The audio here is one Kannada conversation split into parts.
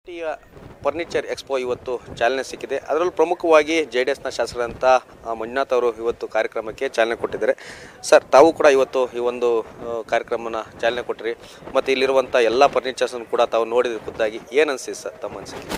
ಟಿಯ ಫರ್ನಿಚರ್ ಎಕ್ಸ್ಪೋ ಇವತ್ತು ಚಾಲನೆ ಸಿಕ್ಕಿದೆ ಅದರಲ್ಲೂ ಪ್ರಮುಖವಾಗಿ ಜೆ ಡಿ ಎಸ್ನ ಶಾಸಕರಂತ ಆ, ಮಂಜುನಾಥ್ ಅವರು ಇವತ್ತು ಕಾರ್ಯಕ್ರಮಕ್ಕೆ ಚಾಲನೆ ಕೊಟ್ಟಿದ್ದಾರೆ ಸರ್ ತಾವು ಕೂಡ ಇವತ್ತು ಈ ಒಂದು ಆ, ಕಾರ್ಯಕ್ರಮನ ಚಾಲನೆ ಕೊಟ್ಟಿರಿ ಮತ್ತು ಇಲ್ಲಿರುವಂಥ ಎಲ್ಲ ಫರ್ನಿಚರ್ಸನ್ನು ಕೂಡ ತಾವು ನೋಡಿದ ಖುದ್ದಾಗಿ ಏನು ಅನಿಸಿದೆ ಸರ್ ತಮ್ಮ ಅನಿಸಿಕೆ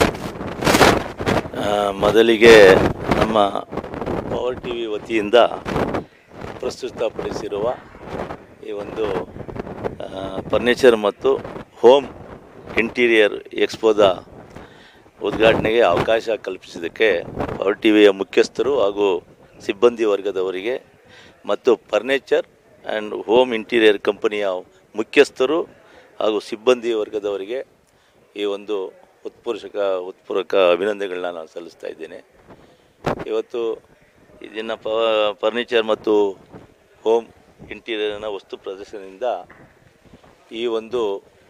ಆ, ಮೊದಲಿಗೆ ನಮ್ಮ ಪವರ್ ಟಿ ವಿ ವತಿಯಿಂದ ಪ್ರಸ್ತುತಪಡಿಸಿರುವ ಈ ಒಂದು ಫರ್ನಿಚರ್ ಮತ್ತು ಹೋಮ್ ಇಂಟೀರಿಯರ್ ಎಕ್ಸ್ಪೋದ ಉದ್ಘಾಟನೆಗೆ ಅವಕಾಶ ಕಲ್ಪಿಸಿದ್ದಕ್ಕೆ ಪವರ್ ಟಿ ವಿಯ ಮುಖ್ಯಸ್ಥರು ಹಾಗೂ ಸಿಬ್ಬಂದಿ ವರ್ಗದವರಿಗೆ ಮತ್ತು ಫರ್ನಿಚರ್ ಆ್ಯಂಡ್ ಹೋಮ್ ಇಂಟೀರಿಯರ್ ಕಂಪನಿಯ ಮುಖ್ಯಸ್ಥರು ಹಾಗೂ ಸಿಬ್ಬಂದಿ ವರ್ಗದವರಿಗೆ ಈ ಒಂದು ಉತ್ಪೂರ್ಷಕ ಉತ್ಪೂರ್ವಕ ಅಭಿನಂದನೆಗಳನ್ನ ನಾನು ಸಲ್ಲಿಸ್ತಾ ಇದ್ದೇನೆ ಇವತ್ತು ಇದನ್ನು ಪ ಫರ್ನಿಚರ್ ಮತ್ತು ಹೋಮ್ ಇಂಟೀರಿಯರ್ನ ವಸ್ತು ಪ್ರದರ್ಶನದಿಂದ ಈ ಒಂದು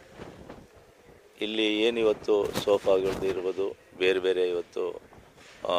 ಇಲ್ಲಿ ಏನು ಇವತ್ತು ಸೋಫಾಗಳದ್ದು ಇರ್ಬೋದು ಬೇರೆ ಬೇರೆ ಇವತ್ತು ಆ,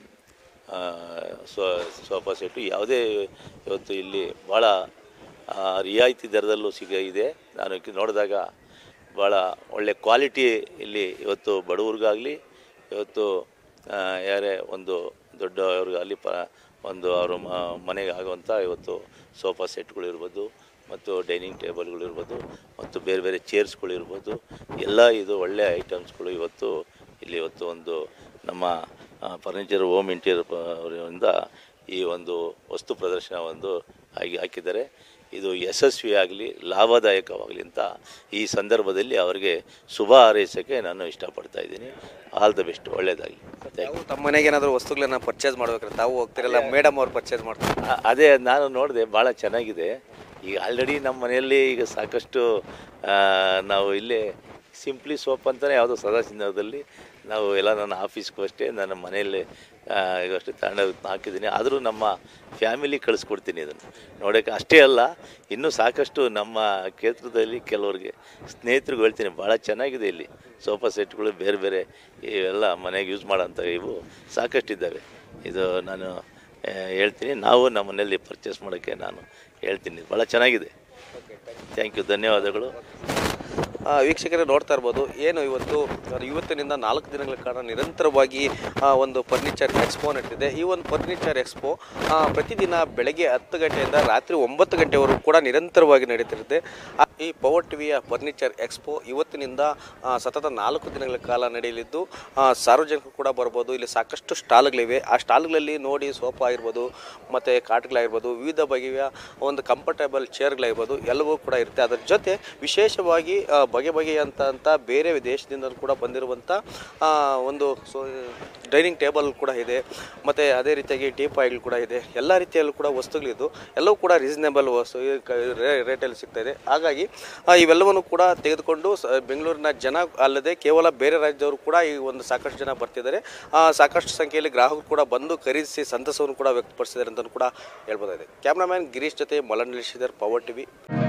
ಆ, ಸೋ ಸೋಫಾ ಸೆಟ್ಟು ಯಾವುದೇ ಇವತ್ತು ಇಲ್ಲಿ ಭಾಳ ಆ, ರಿಯಾಯಿತಿ ದರದಲ್ಲೂ ಸಿಗ ಇದೆ ನಾನು ಕಿ- ನೋಡಿದಾಗ ಭಾಳ ಒಳ್ಳೆ ಕ್ವಾಲಿಟಿ ಇಲ್ಲಿ ಇವತ್ತು ಬಡವ್ರಿಗಾಗಲಿ ಇವತ್ತು ಆ, ಯಾರೇ ಒಂದು ದೊಡ್ಡವ್ರಿಗಾಗಲಿ ಪ ಒಂದು ಅವ್ರ ಮ- ಮನೆಗೆ ಆಗುವಂಥ ಇವತ್ತು ಸೋಫಾ ಸೆಟ್ಗಳಿರ್ಬೋದು ಮತ್ತು ಡೈನಿಂಗ್ ಟೇಬಲ್ಗಳಿರ್ಬೋದು ಮತ್ತು ಬೇರೆ ಬೇರೆ ಚೇರ್ಸ್ಗಳಿರ್ಬೋದು ಎಲ್ಲ ಇದು ಒಳ್ಳೆಯ ಐಟಮ್ಸ್ಗಳು ಇವತ್ತು ಇಲ್ಲಿ ಇವತ್ತು ಒಂದು ನಮ್ಮ ಫರ್ನಿಚರ್ ಹೋಮ್ ಇಂಟೀರಿಯರ್ ಅವರಿಂದ ಈ ಒಂದು ವಸ್ತು ಪ್ರದರ್ಶನ ಒಂದು ಆಗಿ ಹಾಕಿದ್ದಾರೆ ಇದು ಯಶಸ್ವಿಯಾಗಲಿ ಲಾಭದಾಯಕವಾಗಲಿ ಅಂತ ಈ ಸಂದರ್ಭದಲ್ಲಿ ಅವರಿಗೆ ಶುಭ ಹಾರೈಸೋಕ್ಕೆ ನಾನು ಇಷ್ಟಪಡ್ತಾ ಇದ್ದೀನಿ ಆಲ್ ದ ಬೆಸ್ಟ್ ಒಳ್ಳೆಯದಾಗಲಿ ಥ್ಯಾಂಕ್ ಯು ತಾವು ತಮ್ಮ ಮನೆಗೆ ಏನಾದರೂ ವಸ್ತುಗಳನ್ನ ಪರ್ಚೇಸ್ ಮಾಡ್ಬೇಕಾದ್ರೆ ತಾವು ಹೋಗ್ತಿರಲ್ಲ ಮೇಡಮ್ ಅವ್ರು ಪರ್ಚೇಸ್ ಮಾಡ್ತಾರೆ ಅ- ಅದೇ ನಾನು ನೋಡಿದೆ ಭಾಳ ಚೆನ್ನಾಗಿದೆ ಈಗ ಆಲ್ರೆಡಿ ನಮ್ಮ ಮನೆಯಲ್ಲಿ ಈಗ ಸಾಕಷ್ಟು ಆ, ನಾವು ಇಲ್ಲೇ ಸಿಂಪ್ಲಿ ಸೋಪ್ ಅಂತಲೇ ಯಾವುದೋ ಸದಾಸಿಂಧದಲ್ಲಿ ನಾವು ಎಲ್ಲ ನನ್ನ ಆಫೀಸ್ಗೂ ಅಷ್ಟೇ ನನ್ನ ಮನೆಯಲ್ಲಿ ಆ, ಈಗ ಅಷ್ಟೇ ತಗೊಂಡು ಹಾಕಿದ್ದೀನಿ ಆದರೂ ನಮ್ಮ ಫ್ಯಾಮಿಲಿ ಕಳಿಸ್ಕೊಡ್ತೀನಿ ಇದನ್ನು ನೋಡೋಕ್ಕೆ ಅಷ್ಟೇ ಅಲ್ಲ ಇನ್ನೂ ಸಾಕಷ್ಟು ನಮ್ಮ ಕ್ಷೇತ್ರದಲ್ಲಿ ಕೆಲವ್ರಿಗೆ ಸ್ನೇಹಿತರಿಗೆ ಹೇಳ್ತೀನಿ ಭಾಳ ಚೆನ್ನಾಗಿದೆ ಇಲ್ಲಿ ಸೋಫಾ ಸೆಟ್ಗಳು ಬೇರೆ ಬೇರೆ ಇವೆಲ್ಲ ಮನೆಗೆ ಯೂಸ್ ಮಾಡೋಂಥ ಇವು ಸಾಕಷ್ಟಿದ್ದಾವೆ ಇದು ನಾನು ಆ, ಹೇಳ್ತೀನಿ ನಾವು ನಮ್ಮ ಮನೆಯಲ್ಲಿ ಪರ್ಚೇಸ್ ಮಾಡೋಕ್ಕೆ ನಾನು ಹೇಳ್ತೀನಿ ಭಾಳ ಚೆನ್ನಾಗಿದೆ ಥ್ಯಾಂಕ್ ಯು ಧನ್ಯವಾದಗಳು ಆ, ವೀಕ್ಷಕರೇ ನೋಡ್ತಾ ಇರ್ಬೋದು ಏನು ಇವತ್ತು ಇವತ್ತಿನಿಂದ ನಾಲ್ಕು ದಿನಗಳ ಕಾಲ ನಿರಂತರವಾಗಿ ಆ, ಒಂದು ಫರ್ನಿಚರ್ ಎಕ್ಸ್ಪೋ ನಡೆದಿದೆ ಈ ಒಂದು ಫರ್ನಿಚರ್ ಎಕ್ಸ್ಪೋ ಆ, ಪ್ರತಿದಿನ ಬೆಳಗ್ಗೆ ಹತ್ತು ಗಂಟೆಯಿಂದ ರಾತ್ರಿ ಒಂಬತ್ತು ಗಂಟೆವರೆಗೂ ಕೂಡ ನಿರಂತರವಾಗಿ ನಡೀತಿರುತ್ತೆ ಆ, ಈ ಪವರ್ ಟಿವಿಯ ಫರ್ನಿಚರ್ ಎಕ್ಸ್ಪೋ ಇವತ್ತಿನಿಂದ ಆ, ಸತತ ನಾಲ್ಕು ದಿನಗಳ ಕಾಲ ನಡೆಯಲಿದ್ದು ಆ, ಸಾರ್ವಜನಿಕರು ಕೂಡ ಬರ್ಬೋದು ಇಲ್ಲಿ ಸಾಕಷ್ಟು ಸ್ಟಾಲ್ಗಳಿವೆ ಆ ಸ್ಟಾಲ್ಗಳಲ್ಲಿ ನೋಡಿ ಸೋಫಾ ಆಗಿರ್ಬೋದು ಮತ್ತು ಕಾಟ್ಗಳಾಗಿರ್ಬೋದು ವಿವಿಧ ಬಗೆಯ ಒಂದು ಕಂಫರ್ಟೇಬಲ್ ಚೇರ್ಗಳಾಗಿರ್ಬೋದು ಎಲ್ಲವೂ ಕೂಡ ಇರುತ್ತೆ ಅದರ ಜೊತೆ ವಿಶೇಷವಾಗಿ ಆ, ಬಗೆ ಬಗೆಯಂತ ಅಂತ ಬೇರೆ ದೇಶದಿಂದ ಕೂಡ ಬಂದಿರುವಂಥ ಆ, ಒಂದು ಸೊ ಡೈನಿಂಗ್ ಟೇಬಲ್ ಕೂಡ ಇದೆ ಮತ್ತು ಅದೇ ರೀತಿಯಾಗಿ ಟೀಪಾಯಿಗಳು ಕೂಡ ಇದೆ ಎಲ್ಲ ರೀತಿಯಲ್ಲೂ ಕೂಡ ವಸ್ತುಗಳಿದ್ದು ಎಲ್ಲವೂ ಕೂಡ ರೀಸನೇಬಲ್ ವಸ್ತು ಈ ಕ- ರೇ- ರೇಟಲ್ಲಿ ಸಿಗ್ತಾ ಇದೆ ಹಾಗಾಗಿ ಆ, ಇವೆಲ್ಲವನ್ನು ಕೂಡ ತೆಗೆದುಕೊಂಡು ಸ- ಬೆಂಗಳೂರಿನ ಜನ ಅಲ್ಲದೆ ಕೇವಲ ಬೇರೆ ರಾಜ್ಯದವರು ಕೂಡ ಈ ಒಂದು ಸಾಕಷ್ಟು ಜನ ಬರ್ತಿದ್ದಾರೆ ಆ, ಸಾಕಷ್ಟು ಸಂಖ್ಯೆಯಲ್ಲಿ ಗ್ರಾಹಕರು ಕೂಡ ಬಂದು ಖರೀದಿಸಿ ಸಂತಸವನ್ನು ಕೂಡ ವ್ಯಕ್ತಪಡಿಸಿದ್ದಾರೆ ಅಂತಲೂ ಕೂಡ ಹೇಳ್ಬೋದಾಗಿದೆ ಕ್ಯಾಮ್ರಾಮ್ಯಾನ್ ಗಿರೀಶ್ ಜೊತೆ ಮಲನ್ ಶ್ರೀಧರ್ ಪವರ್ ಟಿವಿ